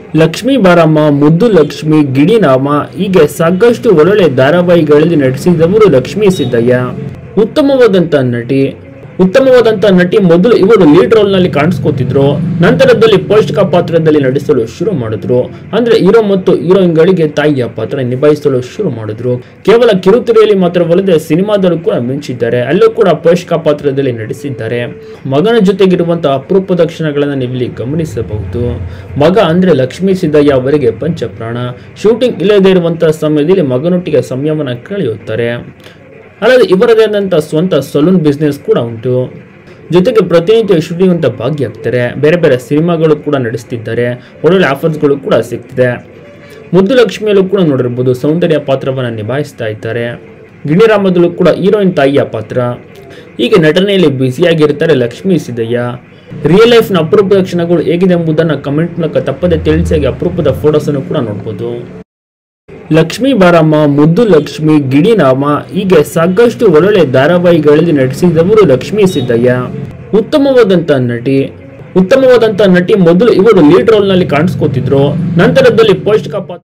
ಲಕ್ಷ್ಮೀ ಬಾರಮ್ಮ ಮುದ್ದು ಲಕ್ಷ್ಮಿ ಗಿಡಿನಾಮ ಹೀಗೆ ಸಾಕಷ್ಟು ಒಳ್ಳೊಳ್ಳೆ ಧಾರಾವಾಹಿಗಳಲ್ಲಿ ನಟಿಸಿದವರು ಲಕ್ಷ್ಮೀ ಸಿದ್ದಯ್ಯ ಉತ್ತಮವಾದಂತ ನಟಿ ಉತ್ತಮವಾದಂತ ನಟಿ ಮೊದಲು ಇವರು ಲೀಡ್ ರೋಲ್ ನಲ್ಲಿ ಕಾಣಿಸ್ಕೊತಿದ್ರು ನಂತರದಲ್ಲಿ ಪೋಷಕ ಪಾತ್ರದಲ್ಲಿ ನಟಿಸಲು ಶುರು ಮಾಡಿದ್ರು ಅಂದ್ರೆ ಹೀರೋ ಮತ್ತು ಹೀರೋಯಿನ್ ಗಳಿಗೆ ತಾಯಿಯ ಪಾತ್ರ ನಿಭಾಯಿಸಲು ಶುರು ಮಾಡಿದ್ರು ಕೇವಲ ಕಿರುತೆರೆಯಲ್ಲಿ ಮಾತ್ರವಲ್ಲದೆ ಸಿನಿಮಾದಲ್ಲೂ ಕೂಡ ಮಿಂಚಿದ್ದಾರೆ ಅಲ್ಲೂ ಕೂಡ ಪೋಷಕ ಪಾತ್ರದಲ್ಲಿ ನಟಿಸಿದ್ದಾರೆ ಮಗನ ಜೊತೆಗಿರುವಂತಹ ಅಪರೂಪದ ಕ್ಷಣಗಳನ್ನು ನೀವಿಲ್ಲಿ ಗಮನಿಸಬಹುದು ಮಗ ಅಂದ್ರೆ ಲಕ್ಷ್ಮೀ ಸಿದ್ದಯ್ಯ ಅವರಿಗೆ ಪಂಚಪ್ರಾಣ ಶೂಟಿಂಗ್ ಇಲ್ಲದೇ ಇರುವಂತಹ ಸಮಯದಲ್ಲಿ ಮಗನೊಟ್ಟಿಗೆ ಸಮಯವನ್ನು ಕಳೆಯುತ್ತಾರೆ ಅಲ್ಲದೆ ಇವರದೇ ಆದಂಥ ಸ್ವಂತ ಸಲೂನ್ ಬಿಸ್ನೆಸ್ ಕೂಡ ಉಂಟು ಜೊತೆಗೆ ಪ್ರತಿನಿತ್ಯ ಶೂಟಿಂಗ್ ಅಂತ ಭಾಗಿಯಾಗ್ತಾರೆ ಬೇರೆ ಬೇರೆ ಸಿನಿಮಾಗಳು ಕೂಡ ನಡೆಸ್ತಿದ್ದಾರೆ ಒಳ್ಳೊಳ್ಳೆ ಆಫರ್ಸ್ಗಳು ಕೂಡ ಸಿಗ್ತಿದೆ ಮುದ್ದು ಲಕ್ಷ್ಮಿಯಲ್ಲೂ ಕೂಡ ನೋಡಿರ್ಬೋದು ಸೌಂದರ್ಯ ಪಾತ್ರವನ್ನು ನಿಭಾಯಿಸ್ತಾ ಇದ್ದಾರೆ ಗಿಣಿರಾಮದಲ್ಲೂ ಕೂಡ ಹೀರೋಯಿನ್ ತಾಯಿಯ ಪಾತ್ರ ಹೀಗೆ ನಟನೆಯಲ್ಲಿ ಬ್ಯುಸಿಯಾಗಿರ್ತಾರೆ ಲಕ್ಷ್ಮೀ ಸಿದ್ದಯ್ಯ ರಿಯಲ್ ಲೈಫ್ನ ಅಪರೂಪದ ಕ್ಷಣಗಳು ಹೇಗಿದೆ ಎಂಬುದನ್ನು ಕಮೆಂಟ್ ಮೂಲಕ ತಪ್ಪದೆ ತಿಳಿಸಿ ಅಪರೂಪದ ಫೋಟೋಸನ್ನು ಕೂಡ ನೋಡ್ಬೋದು ಲಕ್ಷ್ಮೀ ಬಾರಮ್ಮ ಮುದ್ದು ಲಕ್ಷ್ಮಿ ಗಿಡಿನಾಮ ಹೀಗೆ ಸಾಕಷ್ಟು ಒಳ್ಳೊಳ್ಳೆ ಧಾರಾವಾಹಿಗಳಲ್ಲಿ ನಟಿಸಿದವರು ಲಕ್ಷ್ಮೀ ಸಿದ್ದಯ್ಯ ಉತ್ತಮವಾದಂತ ನಟಿ ಉತ್ತಮವಾದಂತ ನಟಿ ಮೊದಲು ಇವರು ಲೀಡ್ ರೋಲ್ ನಲ್ಲಿ ಕಾಣಿಸ್ಕೊತಿದ್ರು ನಂತರದಲ್ಲಿ ಪೋಷಕ ಪಾತ್ರ